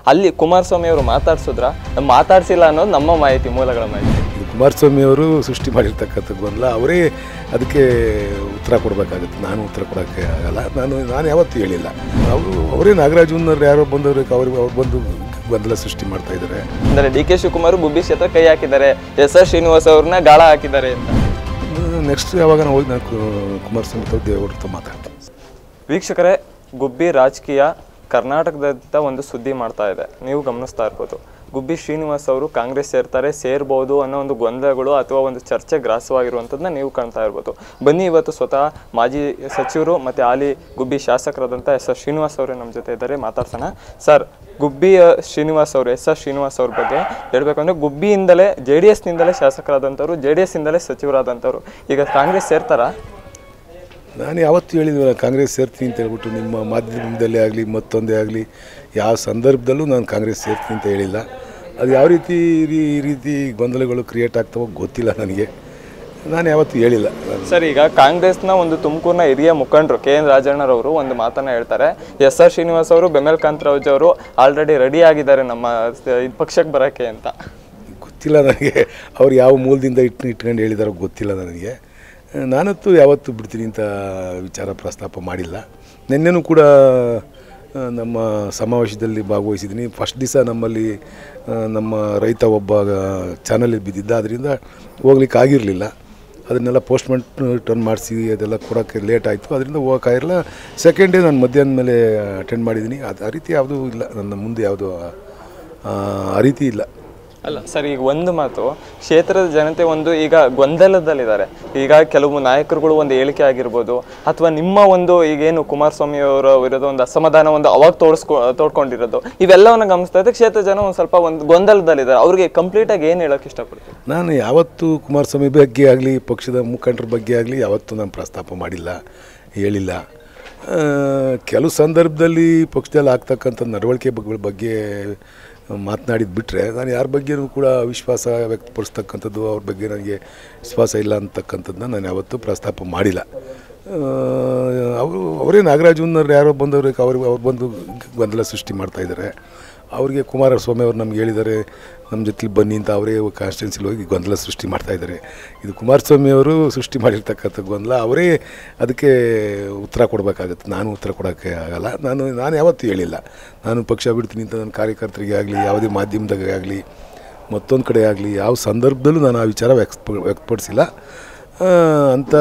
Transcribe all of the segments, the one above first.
ಅಲ್ಲಿ ಕುಮಾರಸ್ವಾಮಿ ಅವರು ಮಾತಾಡ್ಸಿದ್ರ ಮಾತಾಡ್ಸಿಲ್ಲ ಅನ್ನೋದು ನಮ್ಮ ಮಾಹಿತಿ ಮೂಲಗಳ ಮಾಹಿತಿ ಇದು ಕುಮಾರಸ್ವಾಮಿ ಅವರು ಸೃಷ್ಟಿ ಮಾಡಿರ್ತಕ್ಕಂಥ ಗೊಂದಲ ಅವರೇ ಅದಕ್ಕೆ ಉತ್ತರ ಕೊಡಬೇಕಾಗುತ್ತೆ ನಾನು ಉತ್ತರ ಕೊಡೋಕ್ಕೆ ಆಗಲ್ಲ ನಾನು ನಾನು ಯಾವತ್ತೂ ಹೇಳಿಲ್ಲ ಅವರು ಅವರೇ ನಾಗರಾಜನವ್ರು ಯಾರೋ ಬಂದವ್ರಿಗೆ ಅವ್ರಿಗೆ ಅವ್ರು ಬಂದು ಗೊಂದಲ ಸೃಷ್ಟಿ ಮಾಡ್ತಾ ಇದ್ದಾರೆ ಅಂದ್ರೆ ಡಿ ಕೆ ಶಿವಕುಮಾರ್ ಗುಬ್ಬಿ ಕ್ಷೇತ್ರ ಕೈ ಹಾಕಿದ್ದಾರೆ ಎಸ್ ಆರ್ ಶ್ರೀನಿವಾಸ್ ಅವ್ರನ್ನ ಗಾಳ ಹಾಕಿದ್ದಾರೆ ಅಂತ ನೆಕ್ಸ್ಟ್ ಯಾವಾಗ ನಾವು ಹೋಗಿ ನಾನು ಕು- ಕುಮಾರಸ್ವಾಮಿ ತಾವು ದೇವೇಗೌಡ ಹತ್ರ ಮಾತಾಡ್ತೀನಿ ವೀಕ್ಷಕರೇ ಗುಬ್ಬಿ ರಾಜಕೀಯ ಕರ್ನಾಟಕದಂತ ಒಂದು ಸುದ್ದಿ ಮಾಡ್ತಾ ಇದೆ ನೀವು ಗಮನಿಸ್ತಾ ಇರ್ಬೋದು ಗುಬ್ಬಿ ಶ್ರೀನಿವಾಸ್ ಅವರು ಕಾಂಗ್ರೆಸ್ ಸೇರ್ತಾರೆ ಸೇರ್ಬೋದು ಅನ್ನೋ ಒಂದು ಗೊಂದಲಗಳು ಅಥವಾ ಒಂದು ಚರ್ಚೆ ಗ್ರಾಸವಾಗಿರುವಂಥದ್ದನ್ನ ನೀವು ಕಾಣ್ತಾ ಇರ್ಬೋದು ಬನ್ನಿ ಇವತ್ತು ಸ್ವತಃ ಮಾಜಿ ಸಚಿವರು ಮತ್ತು ಹಾಲಿ ಗುಬ್ಬಿ ಶಾಸಕರಾದಂಥ ಎಸ್ ಆರ್ ಶ್ರೀನಿವಾಸ್ ಅವರೇ ನಮ್ಮ ಜೊತೆ ಇದ್ದಾರೆ ಮಾತಾಡ್ಸೋಣ ಸರ್ ಗುಬ್ಬಿ ಆ, ಶ್ರೀನಿವಾಸ್ ಅವರು ಎಸ್ ಆರ್ ಶ್ರೀನಿವಾಸ್ ಅವ್ರ ಬಗ್ಗೆ ಹೇಳ್ಬೇಕಂದ್ರೆ ಗುಬ್ಬಿಯಿಂದಲೇ ಜೆ ಡಿ ಎಸ್ನಿಂದಲೇ ಶಾಸಕರಾದಂಥವ್ರು ಜೆ ಡಿ ಎಸ್ನಿಂದಲೇ ಸಚಿವರಾದಂಥವ್ರು ಈಗ ಕಾಂಗ್ರೆಸ್ ಸೇರ್ತಾರಾ ನಾನು ಯಾವತ್ತೂ ಹೇಳಿದ್ವಲ್ಲ ಕಾಂಗ್ರೆಸ್ ಸೇರ್ತೀನಿ ಅಂತ ಹೇಳ್ಬಿಟ್ಟು ನಿಮ್ಮ ಮಾಧ್ಯಮದಲ್ಲೇ ಆಗಲಿ ಮತ್ತೊಂದೇ ಆಗಲಿ ಯಾವ ಸಂದರ್ಭದಲ್ಲೂ ನಾನು ಕಾಂಗ್ರೆಸ್ ಸೇರ್ತೀನಿ ಅಂತ ಹೇಳಿಲ್ಲ ಅದು ಯಾವ ರೀತಿ ಈ- ಈ ರೀತಿ ಗೊಂದಲಗಳು ಕ್ರಿಯೇಟ್ ಆಗ್ತಾವೋ ಗೊತ್ತಿಲ್ಲ ನನಗೆ ನಾನು ಯಾವತ್ತೂ ಹೇಳಿಲ್ಲ ನಾನು ಸರ್ ಈಗ ಕಾಂಗ್ರೆಸ್ನ ಒಂದು ತುಮಕೂರಿನ ಹಿರಿಯ ಮುಖಂಡರು ಕೆ ಎನ್ ರಾಜಣ್ಣರವರು ಒಂದು ಮಾತನ್ನ ಹೇಳ್ತಾರೆ ಎಸ್ ಆರ್ ಶ್ರೀನಿವಾಸ್ ಅವರು ಬೆಮೆಲ್ ಕಾಂತರಾಜ್ ಅವರು ಆಲ್ರೆಡಿ ರೆಡಿ ಆಗಿದ್ದಾರೆ ನಮ್ಮ ಸ- ಇದ್ ಪಕ್ಷಕ್ಕೆ ಬರೋಕ್ಕೆ ಅಂತ ಗೊತ್ತಿಲ್ಲ ನನಗೆ ಅವ್ರು ಯಾವ ಮೂಲದಿಂದ ಇಟ್ಟು ಇಟ್ಕೊಂಡು ಹೇಳಿದಾರೋ ಗೊತ್ತಿಲ್ಲ ನನಗೆ ನಾನಂತೂ ಯಾವತ್ತೂ ಬಿಡ್ತೀನಿ ಅಂತ ವಿಚಾರ ಪ್ರಸ್ತಾಪ ಮಾಡಿಲ್ಲ ನಿನ್ನೆನೂ ಕೂಡ ಆ, ನಮ್ಮ ಸಮಾವೇಶದಲ್ಲಿ ಭಾಗವಹಿಸಿದ್ದೀನಿ ಫಸ್ಟ್ ದಿವಸ ನಮ್ಮಲ್ಲಿ ಆ, ನಮ್ಮ ರೈತ ಒಬ್ಬ ಚಾನಲ್ ಬಿದ್ದಿದ್ದ ಅದರಿಂದ ಹೋಗ್ಲಿಕ್ಕೆ ಆಗಿರಲಿಲ್ಲ ಅದನ್ನೆಲ್ಲ ಪೋಸ್ಟ್ಮೆಂಟ್ ಟರ್ನ್ ಮಾಡಿಸಿ ಅದೆಲ್ಲ ಕೊಡೋಕ್ಕೆ ಲೇಟ್ ಆಯಿತು ಅದರಿಂದ ಹೋಗೋಕ್ಕಾಗಿರಲ್ಲ ಸೆಕೆಂಡ್ ಡೇ ನಾನು ಮಧ್ಯಾಹ್ನ ಮೇಲೆ ಅಟೆಂಡ್ ಮಾಡಿದ್ದೀನಿ ಅದು ಆ ರೀತಿ ಯಾವುದೂ ಇಲ್ಲ ನನ್ನ ಮುಂದೆ ಯಾವುದೂ ಆ, ಆ ರೀತಿ ಇಲ್ಲ ಅಲ್ಲ ಸರ್ ಈಗ ಒಂದು ಮಾತು ಕ್ಷೇತ್ರದ ಜನತೆ ಒಂದು ಈಗ ಗೊಂದಲದಲ್ಲಿದ್ದಾರೆ ಈಗ ಕೆಲವು ನಾಯಕರುಗಳು ಒಂದು ಹೇಳಿಕೆ ಆಗಿರ್ಬೋದು ಅಥವಾ ನಿಮ್ಮ ಒಂದು ಈಗೇನು ಕುಮಾರಸ್ವಾಮಿ ಅವರ ವಿರುದ್ಧ ಒಂದು ಅಸಮಾಧಾನ ಒಂದು ಅವಾಗ ತೋರಿಸ್ಕೊ ತೋಡ್ಕೊಂಡಿರೋದು ಇವೆಲ್ಲವನ್ನ ಗಮನಿಸ್ತಾ ಇದ್ದೆ ಕ್ಷೇತ್ರ ಜನ ಒಂದು ಸ್ವಲ್ಪ ಒಂದು ಗೊಂದಲದಲ್ಲಿದ್ದಾರೆ ಅವ್ರಿಗೆ ಕಂಪ್ಲೀಟ್ ಆಗಿ ಏನು ಹೇಳಕ್ ಇಷ್ಟಪಡ್ತೀನಿ ನಾನು ಯಾವತ್ತೂ ಕುಮಾರಸ್ವಾಮಿ ಬಗ್ಗೆ ಆಗಲಿ ಪಕ್ಷದ ಮುಖಂಡರ ಬಗ್ಗೆ ಆಗಲಿ ಯಾವತ್ತೂ ನಾನು ಪ್ರಸ್ತಾಪ ಮಾಡಿಲ್ಲ ಹೇಳಿಲ್ಲ ಆ, ಕೆಲವು ಸಂದರ್ಭದಲ್ಲಿ ಪಕ್ಷದಲ್ಲಿ ಆಗ್ತಕ್ಕಂಥ ನಡವಳಿಕೆ ಬಗ್ಗೆ ಬಗ್ಗೆ ಮಾತನಾಡಿದ್ದು ಬಿಟ್ಟರೆ ನಾನು ಯಾರ ಬಗ್ಗೆನೂ ಕೂಡ ವಿಶ್ವಾಸ ವ್ಯಕ್ತಪಡಿಸ್ತಕ್ಕಂಥದ್ದು ಅವ್ರ ಬಗ್ಗೆ ನನಗೆ ವಿಶ್ವಾಸ ಇಲ್ಲ ಅಂತಕ್ಕಂಥದ್ದನ್ನ ನಾನು ಯಾವತ್ತೂ ಪ್ರಸ್ತಾಪ ಮಾಡಿಲ್ಲ ಅವರು ಅವರೇ ನಾಗರಾಜನವ್ರು ಯಾರೋ ಬಂದವ್ರಿಗೆ ಅವ್ರಿಗೆ ಅವ್ರು ಬಂದು ಗೊಂದಲ ಸೃಷ್ಟಿ ಮಾಡ್ತಾ ಇದ್ದಾರೆ ಅವ್ರಿಗೆ ಕುಮಾರಸ್ವಾಮಿ ಅವರು ನಮ್ಗೆ ಹೇಳಿದ್ದಾರೆ ನಮ್ಮ ಜೊತೆಲಿ ಬನ್ನಿ ಅಂತ ಅವರೇ ಕಾನ್ಸ್ಟಿಟ್ಯೂನ್ಸಿಲಿ ಹೋಗಿ ಗೊಂದಲ ಸೃಷ್ಟಿ ಮಾಡ್ತಾ ಇದ್ದಾರೆ ಇದು ಕುಮಾರಸ್ವಾಮಿ ಅವರು ಸೃಷ್ಟಿ ಮಾಡಿರ್ತಕ್ಕಂಥ ಗೊಂದಲ ಅವರೇ ಅದಕ್ಕೆ ಉತ್ತರ ಕೊಡಬೇಕಾಗುತ್ತೆ ನಾನು ಉತ್ತರ ಕೊಡೋಕ್ಕೆ ಆಗಲ್ಲ ನಾನು ನಾನು ಯಾವತ್ತೂ ಹೇಳಿಲ್ಲ ನಾನು ಪಕ್ಷ ಬಿಡ್ತೀನಿ ಅಂತ ನನ್ನ ಕಾರ್ಯಕರ್ತರಿಗೆ ಆಗಲಿ ಯಾವುದೇ ಮಾಧ್ಯಮದಾಗ ಆಗಲಿ ಮತ್ತೊಂದು ಕಡೆ ಆಗಲಿ ಯಾವ ಸಂದರ್ಭದಲ್ಲೂ ನಾನು ಆ ವಿಚಾರ ವ್ಯಕ್ತ ವ್ಯಕ್ತಪಡಿಸಿಲ್ಲ ಆ, ಅಂಥ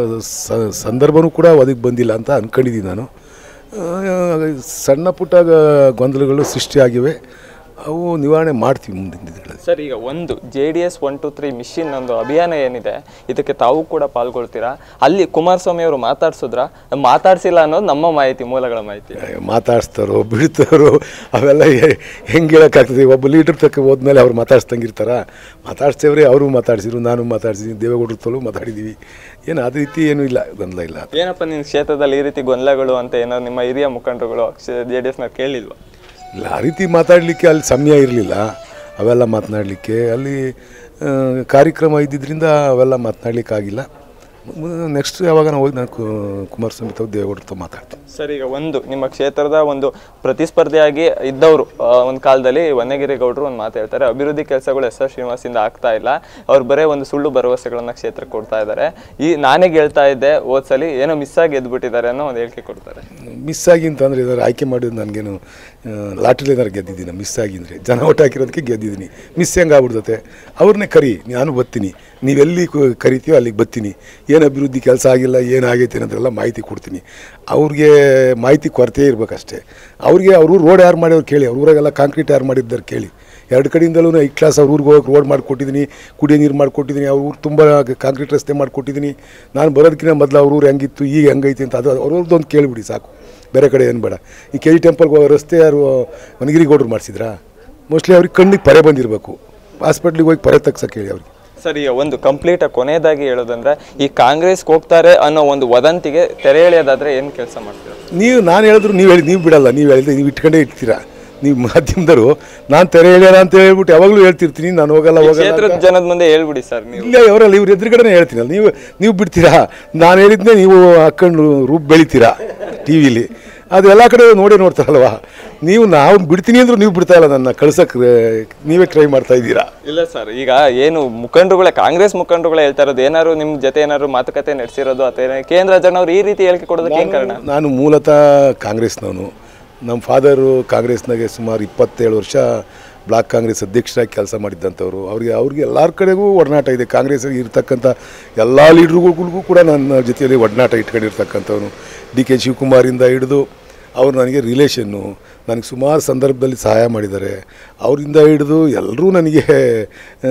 ಸ- ಸಂದರ್ಭನೂ ಕೂಡ ಒದಗಿ ಬಂದಿಲ್ಲ ಅಂತ ಅಂದ್ಕೊಂಡಿದ್ದೀನಿ ನಾನು ಆ, ಸಣ್ಣ ಪುಟ್ಟ ಗ- ಗೊಂದಲಗಳು ಸೃಷ್ಟಿಯಾಗಿವೆ ಅವು ನಿವಾರಣೆ ಮಾಡ್ತೀವಿ ಮುಂದಿನ ದಿನಗಳಲ್ಲಿ ಸರ್ ಈಗ ಒಂದು J D S one two three mission ಒಂದು ಅಭಿಯಾನ ಏನಿದೆ ಇದಕ್ಕೆ ತಾವು ಕೂಡ ಪಾಲ್ಗೊಳ್ತೀರಾ ಅಲ್ಲಿ ಕುಮಾರಸ್ವಾಮಿ ಅವರು ಮಾತಾಡ್ಸಿದ್ರ ಮಾತಾಡ್ಸಿಲ್ಲ ಅನ್ನೋದು ನಮ್ಮ ಮಾಹಿತಿ ಮೂಲಗಳ ಮಾಹಿತಿ ಮಾತಾಡಿಸ್ತಾರೋ ಬಿಡ್ತಾರೋ ಅವೆಲ್ಲ ಹೆ- ಹೆಂಗೆ ಹೇಳೋಕ್ಕಾಗ್ತದೆ ಒಬ್ಬ ಲೀಡರ್ ತಕ್ಕ ಹೋದ್ಮೇಲೆ ಅವ್ರು ಮಾತಾಡ್ಸ್ದಂಗಿರ್ತಾರ ಮಾತಾಡ್ಸ್ತೇವ್ರೆ ಅವರು ಮಾತಾಡ್ಸಿದ್ರು ನಾನು ಮಾತಾಡ್ಸಿದ್ದೀನಿ ದೇವೇಗೌಡರ ತಲೂ ಮಾತಾಡಿದ್ದೀವಿ ಏನು ಅದೇ ರೀತಿ ಏನೂ ಇಲ್ಲ ಗೊಂದಲ ಇಲ್ಲ ಏನಪ್ಪ ನಿನ್ನ ಕ್ಷೇತ್ರದಲ್ಲಿ ಈ ರೀತಿ ಗೊಂದಲಗಳು ಅಂತ ಏನೋ ನಿಮ್ಮ ಹಿರಿಯ ಮುಖಂಡರುಗಳು ಜೆ ಡಿ ಎಸ್ನ ಕೇಳಿಲ್ವಾ ಇಲ್ಲ ಆ ರೀತಿ ಮಾತಾಡಲಿಕ್ಕೆ ಅಲ್ಲಿ ಸಮಯ ಇರಲಿಲ್ಲ ಅವೆಲ್ಲ ಮಾತನಾಡಲಿಕ್ಕೆ ಅಲ್ಲಿ ಆ, ಕಾರ್ಯಕ್ರಮ ಇದ್ದಿದ್ದರಿಂದ ಅವೆಲ್ಲ ಮಾತನಾಡಲಿಕ್ಕಾಗಿಲ್ಲ ನೆಕ್ಸ್ಟ್ ಯಾವಾಗ ನಾವು ಹೋಗಿ ನಾನು ಕು- ಕುಮಾರಸ್ವಾಮಿ ತಾವು ದೇವೇಗೌಡರ ಹತ್ರ ಮಾತಾಡ್ತೀನಿ ಸರ್ ಈಗ ಒಂದು ನಿಮ್ಮ ಕ್ಷೇತ್ರದ ಒಂದು ಪ್ರತಿಸ್ಪರ್ಧಿಯಾಗಿ ಇದ್ದವರು ಒಂದು ಕಾಲದಲ್ಲಿ ವನ್ನಗಿರಿ ಗೌಡರು ಒಂದು ಮಾತು ಹೇಳ್ತಾರೆ ಅಭಿವೃದ್ಧಿ ಕೆಲಸಗಳು ಎಸ್ ಆರ್ ಶ್ರೀನಿವಾಸಿಂದ ಆಗ್ತಾ ಇಲ್ಲ ಅವ್ರು ಬರೇ ಒಂದು ಸುಳ್ಳು ಭರವಸೆಗಳನ್ನ ಕ್ಷೇತ್ರಕ್ಕೆ ಕೊಡ್ತಾ ಇದ್ದಾರೆ ಈ ನಾನೇ ಹೇಳ್ತಾ ಇದ್ದೆ ಹೋದ್ಸಲಿ ಏನೋ ಮಿಸ್ ಆಗಿ ಎದ್ಬಿಟ್ಟಿದ್ದಾರೆ ಅನ್ನೋ ಒಂದು ಹೇಳಿಕೆ ಕೊಡ್ತಾರೆ ಮಿಸ್ ಆಗಿ ಅಂತಂದರೆ ಏನಾದ್ರು ಆಯ್ಕೆ ಮಾಡಿದ್ದು ನನಗೇನು ಲಾಟ್ರಿಲಿ ಏನಾರು ಗೆದ್ದಿದ್ದೀನಿ ಮಿಸ್ ಆಗಿ ಅಂದರೆ ಜನ ಓಟ್ ಹಾಕಿರೋದಕ್ಕೆ ಗೆದ್ದಿದ್ದೀನಿ ಮಿಸ್ ಹೆಂಗೆ ಆಗ್ಬಿಡ್ತತೆ ಅವ್ರನ್ನೇ ಕರಿ ನಾನು ಬರ್ತೀನಿ ನೀವೆಲ್ಲಿ ಕು- ಕರಿತೀಯೋ ಅಲ್ಲಿಗೆ ಬರ್ತೀನಿ ಏನು ಅಭಿವೃದ್ಧಿ ಕೆಲಸ ಆಗಿಲ್ಲ ಏನಾಗೈತೆ ಅನ್ನೋದೆಲ್ಲ ಮಾಹಿತಿ ಕೊಡ್ತೀನಿ ಅವ್ರಿಗೆ ಮಾಹಿತಿ ಕೊರತೆ ಇರಬೇಕಷ್ಟೇ ಅವ್ರಿಗೆ ಅವ್ರ ಊರು ರೋಡ್ ಯಾರು ಮಾಡ್ಯವ್ರು ಕೇಳಿ ಅವ್ರ ಊರಾಗೆಲ್ಲ ಕಾಂಕ್ರೀಟ್ ಯಾರು ಮಾಡಿದ್ದಾರೆ ಕೇಳಿ ಎರಡು ಕಡೆಯಿಂದಲೂ ಐ ಕ್ಲಾಸ್ ಅವ್ರ ಊರಿಗೆ ಹೋಗಕ್ಕೆ ರೋಡ್ ಮಾಡಿಕೊಟ್ಟಿದ್ದೀನಿ ಕುಡಿಯೋ ನೀರು ಮಾಡಿಕೊಟ್ಟಿದ್ದೀನಿ ಅವ್ರ ಊರು ತುಂಬ ಕಾಂಕ್ರೀಟ್ ರಸ್ತೆ ಮಾಡಿಕೊಟ್ಟಿದ್ದೀನಿ ನಾನು ಬರೋದಕ್ಕಿಂತ ಮೊದಲು ಅವ್ರ ಊರು ಹೆಂಗಿತ್ತು ಈಗ ಹೆಂಗೈತೆ ಅಂತ ಅದು ಅವ್ರದ್ದೊಂದು ಕೇಳಿಬಿಡಿ ಸಾಕು ಬೇರೆ ಕಡೆ ಏನು ಬೇಡ ಈ ಕೆ ಜಿ ಟೆಂಪಲ್ಗೆ ಹೋಗೋ ರಸ್ತೆ ಯಾರು ವನಗಿರಿ ಗೌಡ್ರು ಮಾಡಿಸಿದ್ರಾ ಮೋಸ್ಟ್ಲಿ ಅವ್ರಿಗೆ ಕಣ್ಣಿಗೆ ಪರೆ ಬಂದಿರಬೇಕು ಹಾಸ್ಪಿಟ್ಲಿಗೆ ಹೋಗಿ ಪರೆ ತಗ್ಸಕ್ಕೆ ಹೇಳಿ ಅವ್ರಿಗೆ ಸರ್ ಈಗ ಒಂದು ಕಂಪ್ಲೀಟ್ ಕೊನೆಯದಾಗಿ ಹೇಳೋದಂದ್ರೆ ಈ ಕಾಂಗ್ರೆಸ್ಗೆ ಹೋಗ್ತಾರೆ ಅನ್ನೋ ಒಂದು ವದಂತಿಗೆ ತೆರೆ ಎಳೆಯೋದಾದ್ರೆ ಏನು ಕೆಲಸ ಮಾಡ್ತೀರಾ ನೀವು ನಾನು ಹೇಳಿದ್ರು ನೀವು ಹೇಳಿ ನೀವು ಬಿಡಲ್ಲ ನೀವು ಹೇಳಿದ್ರೆ ನೀವು ಇಟ್ಕೊಂಡೇ ಇರ್ತೀರಾ ನೀವು ಮಾಧ್ಯಮದವರು ನಾನು ತೆರೆ ಹೇಳ್ಯಾರ ಅಂತ ಹೇಳ್ಬಿಟ್ಟು ಯಾವಾಗಲೂ ಹೇಳ್ತಿರ್ತೀನಿ ನಾನು ಹೋಗಲ್ಲ ಹೋಗಲ್ಲ ಕ್ಷೇತ್ರದ ಜನದ ಮುಂದೆ ಹೇಳ್ಬಿಡಿ ಸರ್ ನೀವು ಇಲ್ಲ ಅವರಲ್ಲ ಇವ್ರ ಎದುರುಗಡೆನೇ ಹೇಳ್ತೀನಲ್ಲ ನೀವು ನೀವು ಬಿಡ್ತೀರಾ ನಾನು ಹೇಳಿದ್ನೇ ನೀವು ಹಾಕೊಂಡು ರೂಪ್ ಬೆಳಿತೀರಾ ಟಿ ವಿಲಿ ಅದು ಎಲ್ಲ ಕಡೆ ನೋಡೇ ನೋಡ್ತಾರಲ್ವಾ ನೀವು ನಾವು ಬಿಡ್ತೀನಿ ಅಂದ್ರೂ ನೀವು ಬಿಡ್ತಾ ಇಲ್ಲ ನನ್ನ ಕಳ್ಸಕ್ಕೆ ನೀವೇ ಟ್ರೈ ಮಾಡ್ತಾ ಇದ್ದೀರಾ ಇಲ್ಲ ಸರ್ ಈಗ ಏನು ಮುಖಂಡರುಗಳೇ ಕಾಂಗ್ರೆಸ್ ಮುಖಂಡರುಗಳೇ ಹೇಳ್ತಾ ಇರೋದು ಏನಾದ್ರು ನಿಮ್ ಜೊತೆ ಏನಾದ್ರು ಮಾತುಕತೆ ನಡೆಸಿರೋದು ಅಥವಾ ಏನಾದ್ರು ಕೆ ಎನ್ ರಾಜಣ್ಣ ಅವ್ರು ಈ ರೀತಿ ಹೇಳಿಕೆ ಕೊಡೋದಕ್ಕೆ ಏನ್ ಕಾರಣ ನಾನು ಮೂಲತಃ ಕಾಂಗ್ರೆಸ್ನವನು ನಮ್ಮ ಫಾದರು ಕಾಂಗ್ರೆಸ್ನಾಗೆ ಸುಮಾರು ಇಪ್ಪತ್ತೇಳು ವರ್ಷ ಬ್ಲಾಕ್ ಕಾಂಗ್ರೆಸ್ ಅಧ್ಯಕ್ಷರಾಗಿ ಕೆಲಸ ಮಾಡಿದ್ದಂಥವ್ರು ಅವ್ರಿಗೆ ಅವ್ರಿಗೆ ಎಲ್ಲರ ಕಡೆಗೂ ಒಡನಾಟ ಇದೆ ಕಾಂಗ್ರೆಸ್ಸಿಗೆ ಇರ್ತಕ್ಕಂಥ ಎಲ್ಲ ಲೀಡ್ರುಗಳಿಗೂ ಕೂಡ ನನ್ನ ಜೊತೆಯಲ್ಲಿ ಒಡನಾಟ ಇಟ್ಕೊಂಡಿರ್ತಕ್ಕಂಥವ್ನು ಡಿ ಕೆ ಶಿವಕುಮಾರಿಂದ ಹಿಡಿದು ಅವ್ರು ನನಗೆ ರಿಲೇಷನ್ನು ನನಗೆ ಸುಮಾರು ಸಂದರ್ಭದಲ್ಲಿ ಸಹಾಯ ಮಾಡಿದ್ದಾರೆ ಅವರಿಂದ ಹಿಡಿದು ಎಲ್ಲರೂ ನನಗೆ ಆ,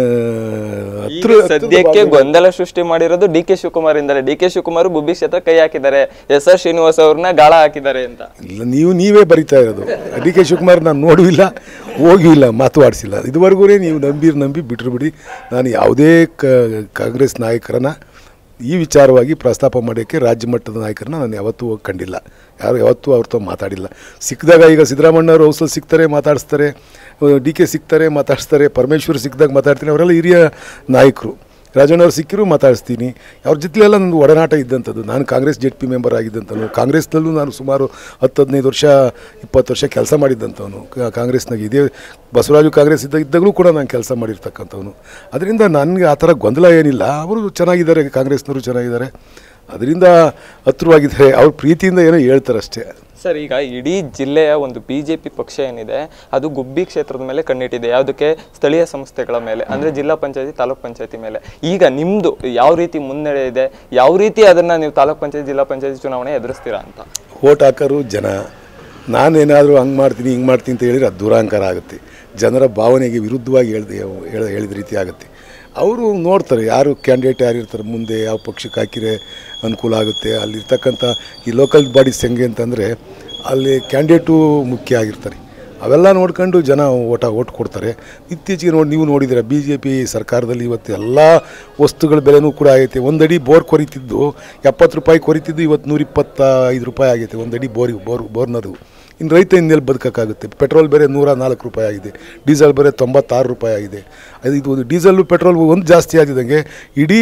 ಹತ್ರ ಈಗ ಹತ್ರದ ಸದ್ಯಕ್ಕೆ ಗೊಂದಲ ಸೃಷ್ಟಿ ಮಾಡಿರೋದು ಡಿ ಕೆ ಶಿವಕುಮಾರ್ ಇಂದಲೇ ಡಿ ಕೆ ಶಿವಕುಮಾರ್ ಗುಬ್ಬಿ ಕ್ಷೇತ್ರ ಕೈ ಹಾಕಿದ್ದಾರೆ ಎಸ್ ಆರ್ ಶ್ರೀನಿವಾಸ್ ಅವ್ರನ್ನ ಗಾಳ ಹಾಕಿದ್ದಾರೆ ಅಂತ ಇಲ್ಲ ನೀವು ನೀವೇ ಬರಿತಾ ಇರೋದು ಡಿ ಕೆ ಶಿವಕುಮಾರ್ ನಾನು ನೋಡಿಲ್ಲ ಹೋಗಿಲ್ಲ ಇಲ್ಲ ಮಾತು ಆಡಿಸಿಲ್ಲ ಇದುವರೆಗೂ ನೀವು ನಂಬಿ ನಂಬಿ ಬಿಟ್ಟರು ಬಿಡಿ ನಾನು ಯಾವುದೇ ಕ ಕಾಂಗ್ರೆಸ್ ನಾಯಕರನ್ನ ಈ ವಿಚಾರವಾಗಿ ಪ್ರಸ್ತಾಪ ಮಾಡೋಕ್ಕೆ ರಾಜ್ಯ ಮಟ್ಟದ ನಾಯಕರನ್ನ ನಾನು ಯಾವತ್ತೂ ಹೋಗಿ ಕಂಡಿಲ್ಲ ಯಾರು ಯಾವತ್ತೂ ಅವ್ರతో ಮಾತಾಡಿಲ್ಲ ಸಿಕ್ಕಿದಾಗ ಈಗ ಸಿದ್ದರಾಮಣ್ಣವ್ರು ಹೌಸಲ್ಲಿ ಸಿಗ್ತಾರೆ ಮಾತಾಡಿಸ್ತಾರೆ ಡಿ ಕೆ ಸಿಗ್ತಾರೆ ಮಾತಾಡಿಸ್ತಾರೆ ಪರಮೇಶ್ವರ್ ಸಿಕ್ಕಿದಾಗ ಮಾತಾಡ್ತೀನಿ ಅವರೆಲ್ಲ ಹಿರಿಯ ನಾಯಕರು ರಾಜಣ್ಣವ್ರು ಸಿಕ್ಕಿರು ಮಾತಾಡಿಸ್ತೀನಿ ಅವ್ರ ಜೊತೆಲೆಲ್ಲ ನಂದು ಒಡನಾಟ ಇದ್ದಂಥದ್ದು ನಾನು ಕಾಂಗ್ರೆಸ್ ಜೆಡ್ ಪಿ ಮೆಂಬರ್ ಆಗಿದ್ದಂಥವ್ನು ಕಾಂಗ್ರೆಸ್ನಲ್ಲೂ ನಾನು ಸುಮಾರು ಹತ್ತು ಹದಿನೈದು ವರ್ಷ ಇಪ್ಪತ್ತು ವರ್ಷ ಕೆಲಸ ಮಾಡಿದ್ದಂಥವನು ಕ- ಕಾಂಗ್ರೆಸ್ನಾಗ ಇದೇ ಬಸವರಾಜು ಕಾಂಗ್ರೆಸ್ ಇದ್ದ ಇದ್ದಾಗಲೂ ಕೂಡ ನಾನು ಕೆಲಸ ಮಾಡಿರ್ತಕ್ಕಂಥವನು ಅದರಿಂದ ನನಗೆ ಆ ಥರ ಗೊಂದಲ ಏನಿಲ್ಲ ಅವರು ಚೆನ್ನಾಗಿದ್ದಾರೆ ಕಾಂಗ್ರೆಸ್ನವರು ಚೆನ್ನಾಗಿದ್ದಾರೆ ಅದರಿಂದ ಹತ್ರವಾಗಿದ್ದಾರೆ ಅವ್ರ ಪ್ರೀತಿಯಿಂದ ಏನೋ ಹೇಳ್ತಾರೆ ಅಷ್ಟೇ ಸರ್ ಈಗ ಇಡೀ ಜಿಲ್ಲೆಯ ಒಂದು ಬಿಜೆಪಿ ಪಕ್ಷ ಏನಿದೆ ಅದು ಗುಬ್ಬಿ ಕ್ಷೇತ್ರದ ಮೇಲೆ ಕಣ್ಣಿಟ್ಟಿದೆ ಯಾವುದಕ್ಕೆ ಸ್ಥಳೀಯ ಸಂಸ್ಥೆಗಳ ಮೇಲೆ ಅಂದ್ರೆ ಜಿಲ್ಲಾ ಪಂಚಾಯತಿ ತಾಲೂಕ್ ಪಂಚಾಯತಿ ಮೇಲೆ ಈಗ ನಿಮ್ದು ಯಾವ ರೀತಿ ಮುನ್ನಡೆ ಇದೆ ಯಾವ ರೀತಿ ಅದನ್ನ ನೀವು ತಾಲೂಕ್ ಪಂಚಾಯತಿ ಜಿಲ್ಲಾ ಪಂಚಾಯತಿ ಚುನಾವಣೆ ಎದುರಿಸ್ತೀರಾ ಅಂತ ಓಟ್ ಹಾಕೋರು ಜನ ನಾನೇನಾದರೂ ಹಂಗೆ ಮಾಡ್ತೀನಿ ಹಿಂಗೆ ಮಾಡ್ತೀನಿ ಅಂತ ಹೇಳಿದ್ರೆ ಅದು ದುರಾಂಕಾರ ಆಗುತ್ತೆ ಜನರ ಭಾವನೆಗೆ ವಿರುದ್ಧವಾಗಿ ಹೇಳ್ದೆ ಹೇಳ ಹೇಳಿದ ರೀತಿ ಆಗುತ್ತೆ ಅವರು ನೋಡ್ತಾರೆ ಯಾರು ಕ್ಯಾಂಡಿಡೇಟ್ ಯಾರು ಇರ್ತಾರೆ ಮುಂದೆ ಯಾವ ಪಕ್ಷಕ್ಕೆ ಹಾಕಿರೆ ಅನುಕೂಲ ಆಗುತ್ತೆ ಅಲ್ಲಿರ್ತಕ್ಕಂಥ ಈ ಲೋಕಲ್ ಬಾಡೀಸ್ ಹೆಂಗೆ ಅಂತಂದರೆ ಅಲ್ಲಿ ಕ್ಯಾಂಡಿಡೇಟು ಮುಖ್ಯ ಆಗಿರ್ತಾರೆ ಅವೆಲ್ಲ ನೋಡ್ಕೊಂಡು ಜನ ಓಟ ಓಟ್ ಕೊಡ್ತಾರೆ ಇತ್ತೀಚೆಗೆ ನೋಡಿ ನೀವು ನೋಡಿದ್ದೀರ ಬಿ ಜೆ ಪಿ ಸರ್ಕಾರದಲ್ಲಿ ಇವತ್ತು ಎಲ್ಲ ವಸ್ತುಗಳ ಬೆಲೆನೂ ಕೂಡ ಆಗೈತೆ ಒಂದಡಿ ಬೋರ್ ಕೊರಿತಿದ್ದು ಎಪ್ಪತ್ತು ರೂಪಾಯಿ ಕೊರಿತಿದ್ದು ಇವತ್ತು ನೂರಿಪ್ಪತ್ತ ಐದು ರೂಪಾಯಿ ಆಗೈತೆ ಒಂದಡಿ ಬೋರಿ ಬೋರ್ ಬೋರ್ನದು ಇನ್ನು ರೈತ ಇನ್ನೆಲ್ಲಿ ಬದುಕೋಕ್ಕಾಗುತ್ತೆ ಪೆಟ್ರೋಲ್ ಬೇರೆ ನೂರ ನಾಲ್ಕು ರೂಪಾಯಿ ಆಗಿದೆ ಡೀಸೆಲ್ ಬೇರೆ ತೊಂಬತ್ತಾರು ರೂಪಾಯಿ ಆಗಿದೆ ಅದು ಇದು ಡೀಸೆಲ್ಲು ಪೆಟ್ರೋಲ್ ಒಂದು ಜಾಸ್ತಿ ಆಗಿದ್ದಂಗೆ ಇಡೀ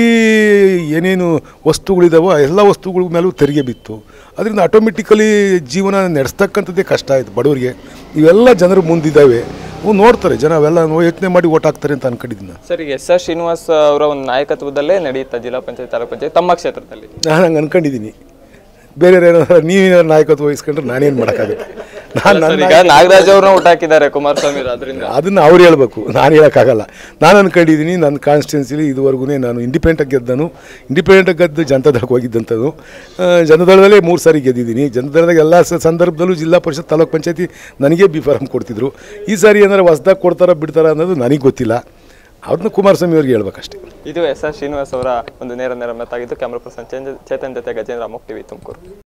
ಏನೇನು ವಸ್ತುಗಳಿದಾವೋ ಆ ಎಲ್ಲ ವಸ್ತುಗಳ ಮೇಲೂ ತೆರಿಗೆ ಬಿತ್ತು ಅದರಿಂದ ಆಟೋಮೆಟಿಕಲಿ ಜೀವನ ನಡೆಸ್ತಕ್ಕಂಥದ್ದೇ ಕಷ್ಟ ಆಯಿತು ಬಡವರಿಗೆ ಇವೆಲ್ಲ ಜನರು ಮುಂದಿದ್ದಾವೆ ಅವು ನೋಡ್ತಾರೆ ಜನ ಅವೆಲ್ಲ ಯೋಚನೆ ಮಾಡಿ ಓಟ್ ಹಾಕ್ತಾರೆ ಅಂತ ಅನ್ಕೊಂಡಿದ್ದೀನಿ ನಾನು ಸರ್ ಈಗ ಎಸ್ ಆರ್ ಶ್ರೀನಿವಾಸ್ ಅವರ ಒಂದು ನಾಯಕತ್ವದಲ್ಲೇ ನಡೆಯುತ್ತಾ ಜಿಲ್ಲಾ ಪಂಚಾಯತ್ ತಾಲೂಕ್ ಪಂಚಾಯತ್ ತಮ್ಮ ಕ್ಷೇತ್ರದಲ್ಲಿ ನಾನು ಹಂಗೆ ಅನ್ಕೊಂಡಿದ್ದೀನಿ ಬೇರೆ ಏನಾದ್ರು ನೀವೇನಾದ್ರು ನಾಯಕತ್ವ ವಹಿಸ್ಕೊಂಡ್ರೆ ನಾನೇನು ಮಾಡೋಕ್ಕಾಗುತ್ತೆ ನಾನು ಸರ್ ಈಗ ನಾಗರಾಜ್ ಅವ್ರನ್ನ ಊಟ ಹಾಕಿದ್ದಾರೆ ಕುಮಾರಸ್ವಾಮಿ ಅವರು ಅದರಿಂದ ಅದನ್ನು ಅವ್ರು ಹೇಳ್ಬೇಕು ನಾನು ಹೇಳೋಕ್ಕಾಗಲ್ಲ ನಾನು ಅನ್ಕೊಂಡಿದ್ದೀನಿ ನನ್ನ ಕಾನ್ಸ್ಟಿಟ್ಯೂನ್ಸಿಲಿ ಇದುವರೆಗೂ ನಾನು ಇಂಡಿಪೆಂಡೆಂಟಾಗಿ ಗೆದ್ದನು ಇಂಡಿಪೆಂಡೆಂಟಾಗಿ ಗೆದ್ದು ಜನತಾದಳಕ್ಕೆ ಹೋಗಿದ್ದಂಥದ್ದು ಆ, ಜನತಾದಳದಲ್ಲೇ ಮೂರು ಸಾರಿ ಗೆದ್ದಿದ್ದೀನಿ ಜನತಾದಳದಾಗ ಎಲ್ಲ ಸ- ಸಂದರ್ಭದಲ್ಲೂ ಜಿಲ್ಲಾ ಪರಿಷತ್ ತಾಲೂಕ್ ಪಂಚಾಯತಿ ನನಗೇ ಬಿ ಫಾರಮ್ ಕೊಡ್ತಿದ್ರು ಈ ಸಾರಿ ಏನಾರು ಹೊಸ್ದಾಗಿ ಕೊಡ್ತಾರಾ ಬಿಡ್ತಾರಾ ಅನ್ನೋದು ನನಗೆ ಗೊತ್ತಿಲ್ಲ ಅವ್ರನ್ನ ಕುಮಾರಸ್ವಾಮಿ ಅವ್ರಿಗೆ ಹೇಳ್ಬೇಕಷ್ಟೇ ಇದು ಎಸ್ ಆರ್ ಶ್ರೀನಿವಾಸ್ ಅವರ ಒಂದು ನೇರ ನೇರ ಮಾತಾಗಿದ್ದು ಕ್ಯಾಮ್ರಾ ಪರ್ಸನ್ ಚೇತನ್ ಜೊತೆ ಗಜೇಂದ್ರ ಅಮೋಕ್ ಟಿವಿ ತುಮಕೂರು